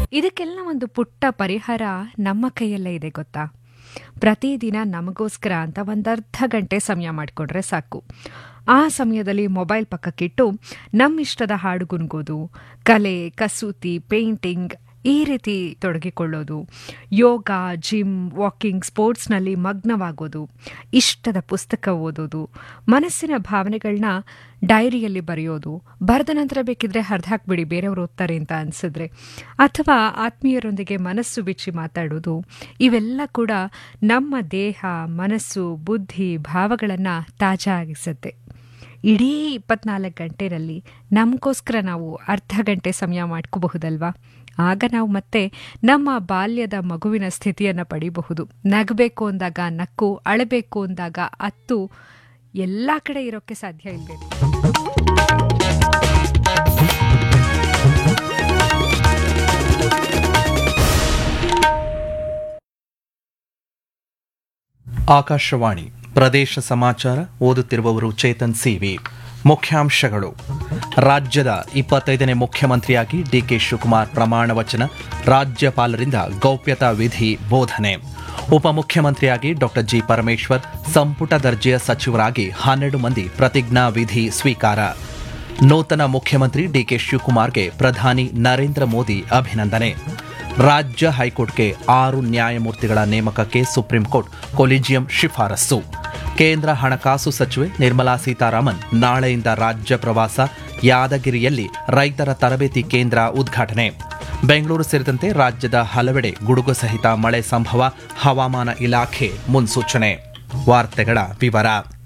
ಇದಕ್ಕೆಲ್ಲ ಒಂದು ಪುಟ್ಟ ಪರಿಹಾರ ನಮ್ಮ ಕೈಯಲ್ಲೇ ಇದೆ ಗೊತ್ತಾ ಪ್ರತಿದಿನ ನಮಗೋಸ್ಕರ ಅಂತ ಒಂದು ಅರ್ಧ ಗಂಟೆ ಸಮಯ ಮಾಡಿಕೊಂಡ್ರೆ ಸಾಕು ಆ ಸಮಯದಲ್ಲಿ ಮೊಬೈಲ್ ಪಕ್ಕಕ್ಕಿಟ್ಟು ನಮ್ಮ ಇಷ್ಟದ ಹಾಡು ಗುನ್ಗೋದು ಕಲೆ ಕಸೂತಿ ಪೇಂಟಿಂಗ್ ಈ ರೀತಿ ತೊಡಗಿಕೊಳ್ಳೋದು ಯೋಗ ಜಿಮ್ ವಾಕಿಂಗ್ ಸ್ಪೋರ್ಟ್ಸ್ನಲ್ಲಿ ಮಗ್ನವಾಗೋದು ಇಷ್ಟದ ಪುಸ್ತಕ ಓದೋದು ಮನಸ್ಸಿನ ಭಾವನೆಗಳನ್ನ ಡೈರಿಯಲ್ಲಿ ಬರೆಯೋದು ಬರೆದ ನಂತರ ಬೇಕಿದ್ರೆ ಹರಿದಾಕ್ಬಿಡಿ ಬೇರೆಯವರು ಓದ್ತಾರೆ ಅಂತ ಅನಿಸಿದ್ರೆ ಅಥವಾ ಆತ್ಮೀಯರೊಂದಿಗೆ ಮನಸ್ಸು ಬಿಚ್ಚಿ ಮಾತಾಡೋದು ಇವೆಲ್ಲ ಕೂಡ ನಮ್ಮ ದೇಹ ಮನಸ್ಸು ಬುದ್ಧಿ ಭಾವಗಳನ್ನು ತಾಜಾ ಆಗಿಸುತ್ತೆ ಇಡೀ ಇಪ್ಪತ್ನಾಲ್ಕು ಗಂಟೆನಲ್ಲಿ ನಮಗೋಸ್ಕರ ನಾವು ಅರ್ಧ ಗಂಟೆ ಸಮಯ ಮಾಡ್ಕೋಬಹುದಲ್ವಾ ಆಗ ನಾವು ಮತ್ತೆ ನಮ್ಮ ಬಾಲ್ಯದ ಮಗುವಿನ ಸ್ಥಿತಿಯನ್ನು ಪಡಿಬಹುದು ನಗಬೇಕು ಅಂದಾಗ ನಕ್ಕು ಅಳಬೇಕು ಅಂದಾಗ ಅತ್ತು ಎಲ್ಲ ಕಡೆ ಇರೋಕ್ಕೆ ಸಾಧ್ಯ ಇಲ್ವೇ ಆಕಾಶವಾಣಿ ಪ್ರದೇಶ ಸಮಾಚಾರ ಓದುತ್ತಿರುವವರು ಚೇತನ್ ಸಿವಿ ಮುಖ್ಯಾಂಶಗಳು ರಾಜ್ಯದ ಇಪ್ಪತ್ತೈದನೇ ಮುಖ್ಯಮಂತ್ರಿಯಾಗಿ ಡಿಕೆ ಶಿವಕುಮಾರ್ ಪ್ರಮಾಣ ವಚನ ರಾಜ್ಯಪಾಲರಿಂದ ಗೌಪ್ಯತಾ ವಿಧಿ ಬೋಧನೆ ಉಪಮುಖ್ಯಮಂತ್ರಿಯಾಗಿ ಡಾಕ್ಟರ್ ಜಿ ಪರಮೇಶ್ವರ್ ಸಂಪುಟ ದರ್ಜೆಯ ಸಚಿವರಾಗಿ ಹನ್ನೆರಡು ಮಂದಿ ಪ್ರತಿಜ್ಞಾ ವಿಧಿ ಸ್ವೀಕಾರ ನೂತನ ಮುಖ್ಯಮಂತ್ರಿ ಡಿಕೆ ಶಿವಕುಮಾರ್ಗೆ ಪ್ರಧಾನಿ ನರೇಂದ್ರ ಮೋದಿ ಅಭಿನಂದನೆ ರಾಜ್ಯ ಹೈಕೋರ್ಟ್ಗೆ ಆರು ನ್ಯಾಯಮೂರ್ತಿಗಳ ನೇಮಕಕ್ಕೆ ಸುಪ್ರೀಂ ಕೋರ್ಟ್ ಕೊಲಿಜಿಯಂ ಶಿಫಾರಸ್ಸು ಕೇಂದ್ರ ಹಣಕಾಸು ಸಚಿವೆ ನಿರ್ಮಲಾ ಸೀತಾರಾಮನ್ ನಾಳೆಯಿಂದ ರಾಜ್ಯ ಪ್ರವಾಸ ಯಾದಗಿರಿಯಲ್ಲಿ ರೈತರ ತರಬೇತಿ ಕೇಂದ್ರ ಉದ್ಘಾಟನೆ ಬೆಂಗಳೂರು ಸೇರಿದಂತೆ ರಾಜ್ಯದ ಹಲವೆಡೆ ಗುಡುಗು ಸಹಿತ ಮಳೆ ಸಂಭವ ಹವಾಮಾನ ಇಲಾಖೆ ಮುನ್ಸೂಚನೆ ವಾರ್ತೆಗಳ ವಿವರ